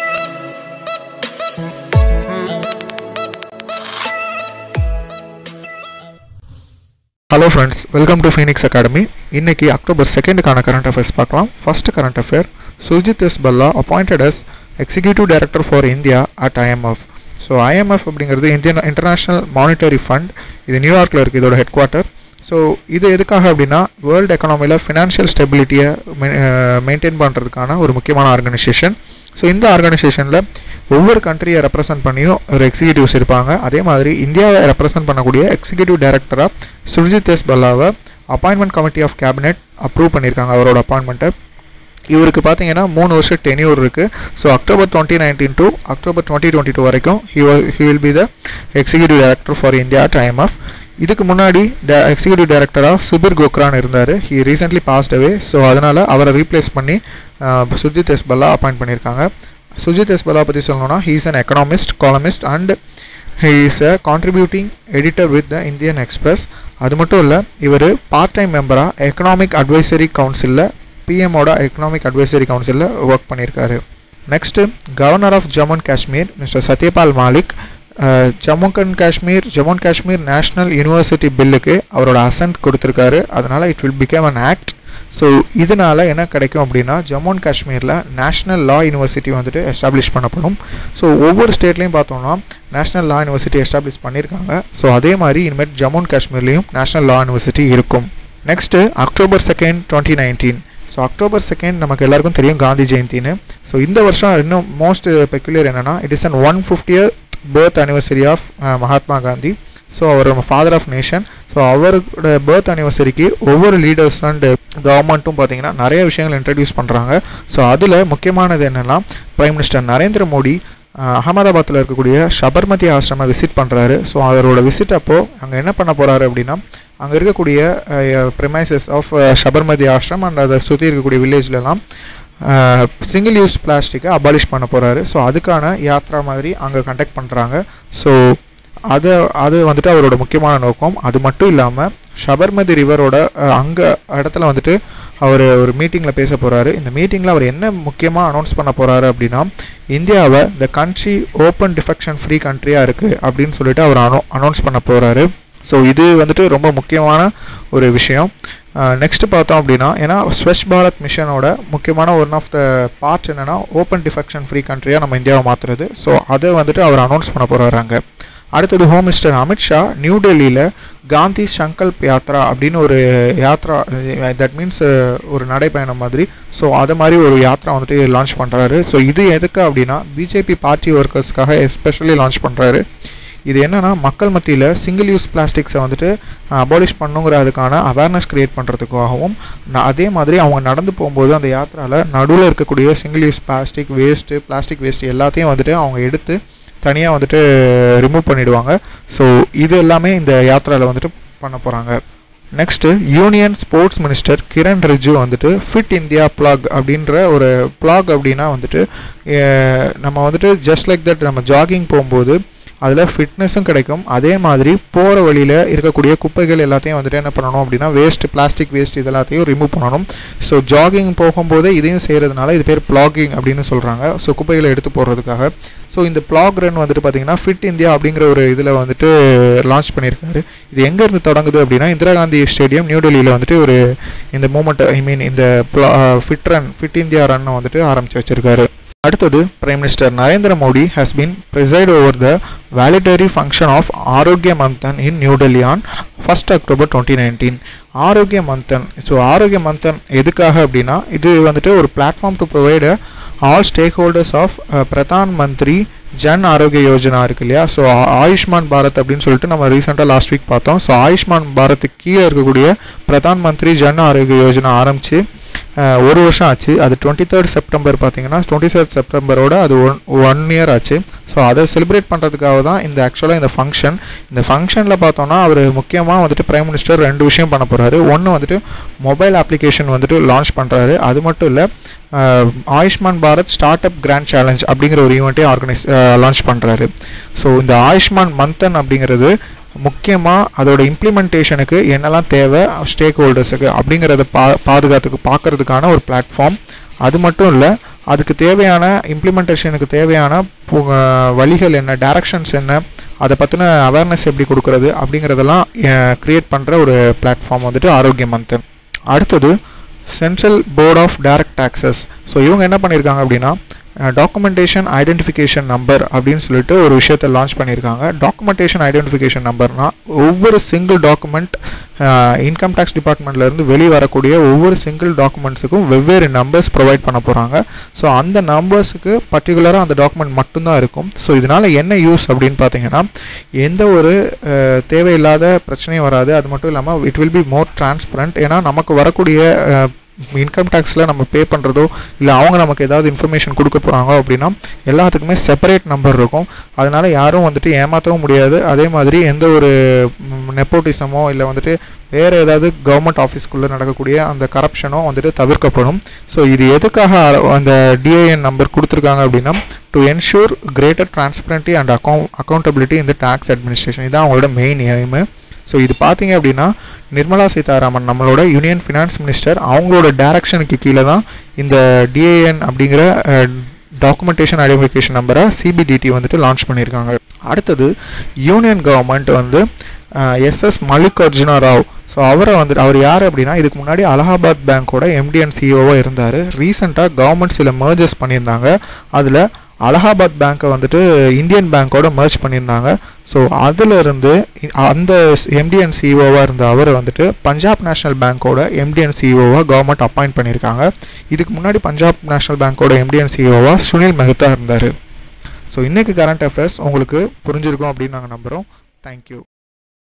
hello friends welcome to Phoenix academy இன்னைக்கு October செகண்டுக்கான current affairs பார்க்கலாம் first current affair Sujit S Bhalla appointed as executive director for India at IMF so IMF அப்படிங்கிறது Indian international monetary fund இது நியூயார்க்கில் இருக்குது இதோட head quarter so இது எதுக்காக அப்படின்னா வேர்ல்டு எக்கனாமியில் ஃபினான்ஷியல் ஸ்டெபிலிட்டியை மெயின்டைன் பண்ணுறதுக்கான ஒரு முக்கியமான ஆர்கனைசேஷன் ஸோ இந்த ஆர்கனைசேஷனில் ஒவ்வொரு கண்ட்ரியை ரெப்ரசன்ட் பண்ணியும் ஒரு எக்ஸிக்யூட்டிவ்ஸ் இருப்பாங்க அதே மாதிரி இந்தியாவை ரெப்ரசன்ட் பண்ணக்கூடிய எக்ஸிக்யூட்டிவ் டைரக்டராக சுர்ஜித் எஸ் பல்லாவை appointment committee of cabinet approve பண்ணியிருக்காங்க அவரோட அப்பாயின்மெண்ட்டை இவருக்கு பார்த்தீங்கன்னா மூணு வருஷம் டென்யூர் இருக்குது so October twenty nineteen to October twenty twenty two வரைக்கும் he he will be the executive director for India at IMF இதுக்கு முன்னாடி எக்ஸிக்யூட்டிவ் டைரக்டராக சுபீர் கோக்ரான் இருந்தார் he recently passed away so அதனால் அவரை ரீப்ளேஸ் பண்ணி சுஜித் எஸ் பல்லா அப்பாயிண்ட் பண்ணியிருக்காங்க சுஜித் எஸ் பல்லா பற்றி சொல்லணும்னா he is an economist columnist and he is a contributing editor with the Indian Express அது மட்டும் இல்லை இவர் பார்ட் டைம் மெம்பராக எக்கனாமிக் அட்வைசரி கவுன்சிலில் பிஎம்மோட எக்கனாமிக் அட்வைசரி கவுன்சிலில் ஒர்க் பண்ணியிருக்காரு next governor of Jammu and Kashmir mister Satyapal Malik Jammu and Kashmir Jammu and Kashmir national university பில்லுக்கு அவரோட அசன்ட் கொடுத்துருக்காரு அதனால் it will become an act so இதனால் என்ன கிடைக்கும் அப்படின்னா ஜம்மு அண்ட் காஷ்மீரில் நேஷ்னல் லா யூனிவர்சிட்டி வந்துட்டு எஸ்டாப்ளிஷ் பண்ணப்படும் ஸோ ஒவ்வொரு ஸ்டேட்லேயும் பார்த்தோம்னா நேஷ்னல் லா யூனிவர்சிட்டி எஸ்டாப்ளிஷ் பண்ணியிருக்காங்க ஸோ அதே மாதிரி இனிமேல் ஜம்மு அண்ட் காஷ்மீர்லேயும் நேஷ்னல் லா யூனிவர்சிட்டி இருக்கும் next October second twenty nineteen so October second நமக்கு எல்லாருக்கும் தெரியும் காந்தி ஜெயந்தின்னு ஸோ இந்த வருஷம் இன்னும் மோஸ்ட் பெக்குலியர் என்னன்னா it is an one fiftieth birth anniversary of Mahatma Gandhi so அவர் ஃபாதர் ஆஃப் நேஷன் ஸோ அவரோட பர்த் அனிவர்சரிக்கு ஒவ்வொரு லீடர்ஸ் அண்ட் கவர்மெண்ட்டும் பார்த்தீங்கன்னா நிறைய விஷயங்கள் இன்ட்ரடியூஸ் பண்ணுறாங்க ஸோ அதில் முக்கியமானது என்னென்னா பிரைம் மினிஸ்டர் நரேந்திர மோடி அகமதாபாத்தில் இருக்கக்கூடிய சபர்மதி ஆசிரம விசிட் பண்ணுறாரு ஸோ அவரோட விசிட் அப்போது அங்கே என்ன பண்ண போகிறாரு அப்படின்னா அங்கே இருக்கக்கூடிய premises of Sabarmati Ashram and அதை சுற்றி இருக்கக்கூடிய வில்லேஜ்லலாம் சிங்கிள் யூஸ் பிளாஸ்டிக்கை அபாலிஷ் பண்ண போகிறாரு ஸோ அதுக்கான யாத்ரா மாதிரி அங்கே கண்டக்ட் பண்ணுறாங்க ஸோ அது அது வந்துட்டு அவரோட முக்கியமான நோக்கம் அது மட்டும் இல்லாமல் சபர்மதி ரிவரோட அங்கே இடத்துல வந்துட்டு அவர் ஒரு மீட்டிங்கில் பேச போகிறாரு இந்த மீட்டிங்கில் அவர் என்ன முக்கியமாக அனௌன்ஸ் பண்ண போகிறாரு அப்படின்னா இந்தியாவை இந்த கண்ட்ரி ஓப்பன் டிஃபெக்ஷன் ஃப்ரீ கண்ட்ரியாக இருக்குது அப்படின்னு சொல்லிட்டு அவர் அனௌ அனௌன்ஸ் பண்ண போகிறாரு ஸோ இது வந்துட்டு ரொம்ப முக்கியமான ஒரு விஷயம் நெக்ஸ்ட் பார்த்தோம் அப்படின்னா ஏன்னா ஸ்வச் பாரத் மிஷனோட முக்கியமான ஒன் ஆஃப் த பார்ட் என்னென்னா ஓப்பன் டிஃபெக்ஷன் ஃப்ரீ கண்ட்ரியாக நம்ம இந்தியாவை மாற்றுறது ஸோ அதை வந்துட்டு அவர் அனௌன்ஸ் பண்ண போகிறாரு அங்கே அடுத்தது ஹோம் மினிஸ்டர் அமித்ஷா நியூ டெல்லியில் காந்தி சங்கல்ப் யாத்ரா அப்படின்னு ஒரு யாத்ரா தட் மீன்ஸ் ஒரு நடைப்பயணம் மாதிரி ஸோ அது மாதிரி ஒரு யாத்ரா வந்துட்டு லான்ச் பண்ணுறாரு ஸோ இது எதுக்கு அப்படின்னா பிஜேபி பார்ட்டி ஒர்க்கர்ஸ்க்காக எஸ்பெஷலி லான்ச் பண்ணுறாரு இது என்னன்னா மக்கள் மத்தியில் சிங்கிள் யூஸ் பிளாஸ்டிக்ஸை வந்துட்டு அபாலிஷ் பண்ணுங்கிற அதுக்கான அவேர்னஸ் க்ரியேட் பண்ணுறதுக்காகவும் அதே மாதிரி அவங்க நடந்து போகும்போது அந்த யாத்திராவில் நடுவில் இருக்கக்கூடிய single use plastic waste plastic waste எல்லாத்தையும் வந்துட்டு அவங்க எடுத்து தனியாக வந்துட்டு ரிமூவ் பண்ணிடுவாங்க ஸோ இது எல்லாமே இந்த யாத்திராவில் வந்துட்டு பண்ண போகிறாங்க next union sports minister Kiren Rijiju வந்துட்டு ஃபிட் இந்தியா பிளாக் அப்படின்ற ஒரு பிளாக் அப்படின்னா வந்துட்டு நம்ம வந்துட்டு ஜஸ்ட் லைக் தட் நம்ம ஜாகிங் போகும்போது அதில் ஃபிட்னஸும் கிடைக்கும் அதே மாதிரி போகிற வழியில் இருக்கக்கூடிய குப்பைகள் எல்லாத்தையும் வந்துட்டு என்ன பண்ணணும் அப்படின்னா வேஸ்ட் பிளாஸ்டிக் வேஸ்ட் இது எல்லாத்தையும் ரிமூவ் பண்ணணும் ஸோ ஜாகிங் போகும்போதே இதையும் செய்கிறதுனால இது பேர் பிளாகிங் அப்படின்னு சொல்கிறாங்க ஸோ குப்பைகளை எடுத்து போடுறதுக்காக ஸோ இந்த பிளாக் ரன் வந்துட்டு பார்த்தீங்கன்னா ஃபிட் இந்தியா அப்படிங்கிற ஒரு இதில் வந்துட்டு லான்ச் பண்ணியிருக்காரு இது எங்கேருந்து தொடங்குது அப்படின்னா இந்திரா காந்தி ஸ்டேடியம் நியூ டெல்லியில் வந்துட்டு ஒரு இந்த மூமெண்ட் ஐ மீன் இந்த ஃபிட் ரன் ஃபிட் இந்தியா ரன்னை வந்துட்டு ஆரம்பித்து வச்சிருக்காரு அடுத்தது prime minister Narendra Modi has been preside over the valedictory function of Arogya Manthan in New Delhi on first October twenty nineteen Arogya Manthan so ஆரோக்கிய மந்தன் எதுக்காக அப்படின்னா இது வந்துட்டு ஒரு platform to provide all stakeholders of Pradhan Mantri Jan ஆரோக்கிய யோஜனா இருக்கு இல்லையா ஸோ ஆயுஷ்மான் பாரத் அப்படின்னு சொல்லிட்டு நம்ம ரீசெண்டாக லாஸ்ட் வீக் பார்த்தோம் ஸோ ஆயுஷ்மான் பாரத்துக்கு கீழே இருக்கக்கூடிய பிரதான் மந்திரி ஜன் ஆரோக்கிய யோஜனா ஆரம்பித்து ஒரு வருஷம் ஆச்சு அது டுவெண்ட்டி தேர்ட் செப்டம்பர் பார்த்தீங்கன்னா டுவெண்ட்டி தேர்ட் செப்டம்பரோட அது ஒன் ஒன் இயர் ஆச்சு ஸோ அதை செலிப்ரேட் பண்ணுறதுக்காக தான் இந்த ஆக்சுவலாக இந்த ஃபங்க்ஷன் இந்த ஃபங்க்ஷனில் பார்த்தோன்னா அவர் முக்கியமாக வந்துட்டு பிரைம் மினிஸ்டர் ரெண்டு விஷயம் பண்ண போகிறாரு ஒன்று வந்துட்டு மொபைல் அப்ளிகேஷன் வந்துட்டு லான்ச் பண்ணுறாரு அது மட்டும் இல்லை Ayushman Bharat start up grand challenge அப்படிங்கிற ஒரு ஈவெண்ட்டே ஆர்கனைஸ் லான்ச் பண்ணுறாரு ஸோ இந்த ஆயுஷ்மான் மந்தன் அப்படிங்கிறது முக்கியமாக அதோட இம்ப்ளிமெண்டேஷனுக்கு என்னெல்லாம் தேவை ஸ்டேக் ஹோல்டர்ஸுக்கு அப்படிங்கிறத பா பாதுகாத்துக்கு பார்க்கறதுக்கான ஒரு பிளாட்ஃபார்ம் அது மட்டும் இல்லை அதுக்கு தேவையான இம்ப்ளிமெண்டேஷனுக்கு தேவையான பு- அஹ் வழிகள் என்ன டைரக்ஷன்ஸ் என்ன அதை பற்றின அவேர்னஸ் எப்படி கொடுக்கறது அப்படிங்கிறதெல்லாம் க்ரியேட் பண்ணுற ஒரு பிளாட்ஃபார்ம் வந்துட்டு ஆரோக்கிய மந்தன் அடுத்தது central board of direct taxes so இவங்க என்ன பண்ணியிருக்காங்க அப்படின்னா டாக்குமெண்டேஷன் ஐடென்டிஃபிகேஷன் நம்பர் அப்படின்னு சொல்லிட்டு ஒரு விஷயத்தை லான்ச் பண்ணியிருக்காங்க டாக்குமெண்டேஷன் ஐடென்டிஃபிகேஷன் நம்பர்னா ஒவ்வொரு சிங்கிள் டாக்குமெண்ட் இன்கம் டேக்ஸ் டிபார்ட்மெண்ட்லேருந்து வெளியே வரக்கூடிய ஒவ்வொரு சிங்கிள் டாக்குமெண்ட்ஸுக்கும் வெவ்வேறு நம்பர்ஸ் ப்ரொவைட் பண்ண போகிறாங்க ஸோ அந்த நம்பர்ஸுக்கு பர்டிகுலராக அந்த டாக்குமெண்ட் மட்டும்தான் இருக்கும் ஸோ இதனால் என்ன யூஸ் அப்படின்னு பார்த்தீங்கன்னா எந்த ஒரு அஹ், தேவையில்லாத பிரச்சனையும் வராது அது மட்டும் இல்லாமல் it will be more transparent ஏன்னா நமக்கு வரக்கூடிய இன்கம் டேக்ஸில் நம்ம பே பண்ணுறதோ இல்லை அவங்க நமக்கு ஏதாவது இன்ஃபர்மேஷன் கொடுக்க போகிறாங்க அப்படின்னா எல்லாத்துக்குமே செப்பரேட் நம்பர் இருக்கும் அதனால யாரும் வந்துட்டு ஏமாற்றவும் முடியாது அதே மாதிரி எந்த ஒரு நெப்போட்டிசமோ இல்லை வந்துட்டு வேறு ஏதாவது கவர்மெண்ட் ஆஃபீஸ்க்குள்ளே நடக்கக்கூடிய அந்த கரப்ஷனோ வந்துட்டு தவிர்க்கப்படும் ஸோ இது எதுக்காக அ- அந்த டிஐஎன் நம்பர் கொடுத்துருக்காங்க அப்படின்னா to ensure greater transparency and account accountability இந்த டேக்ஸ் அட்மினிஸ்ட்ரேஷன் இதான் அவங்களோட மெயின் எய்மு ஸோ இது பார்த்தீங்க அப்படின்னா நிர்மலா சீதாராமன் நம்மளோட யூனியன் ஃபினான்ஸ் மினிஸ்டர் அவங்களோட டைரக்ஷனுக்கு கீழே தான் இந்த டிஏஎன் அப்படிங்கிற டாக்குமெண்டேஷன் ஐடென்டிஃபிகேஷன் நம்பரை சிபிடிடி வந்துட்டு லான்ச் பண்ணியிருக்காங்க அடுத்தது யூனியன் கவர்மெண்ட் வந்து எஸ்எஸ் மல்லிகார்ஜுன ராவ் ஸோ அவரை வந்துட்டு அவர் யார் அப்படின்னா இதுக்கு முன்னாடி அலகாபாத் பேங்க்கோட எம்டிஎன் சிஓவாக இருந்தார் ரீசெண்டாக கவர்மெண்ட் சில மர்ஜஸ் பண்ணியிருந்தாங்க அதில் அலகாபாத் பேங்க்கை வந்துட்டு இந்தியன் பேங்க்கோட மர்ஜ் பண்ணியிருந்தாங்க ஸோ அதிலிருந்து இ- அந்த எம்டிஎன் சிஓவாக இருந்த அவரை வந்துட்டு பஞ்சாப் நேஷனல் பேங்க்கோட எம்டிஎன் சிஓவாக கவர்மெண்ட் அப்பாயிண்ட் பண்ணியிருக்காங்க இதுக்கு முன்னாடி பஞ்சாப் நேஷனல் பேங்க்கோட எம்டிஎன் சிஓவாக சுனில் மெஹ்தா இருந்தார் ஸோ இன்னைக்கு கரண்ட் அஃபேர்ஸ் உங்களுக்கு புரிஞ்சிருக்கும் அப்படின்னு நாங்கள் நம்புகிறோம் தேங்க்யூ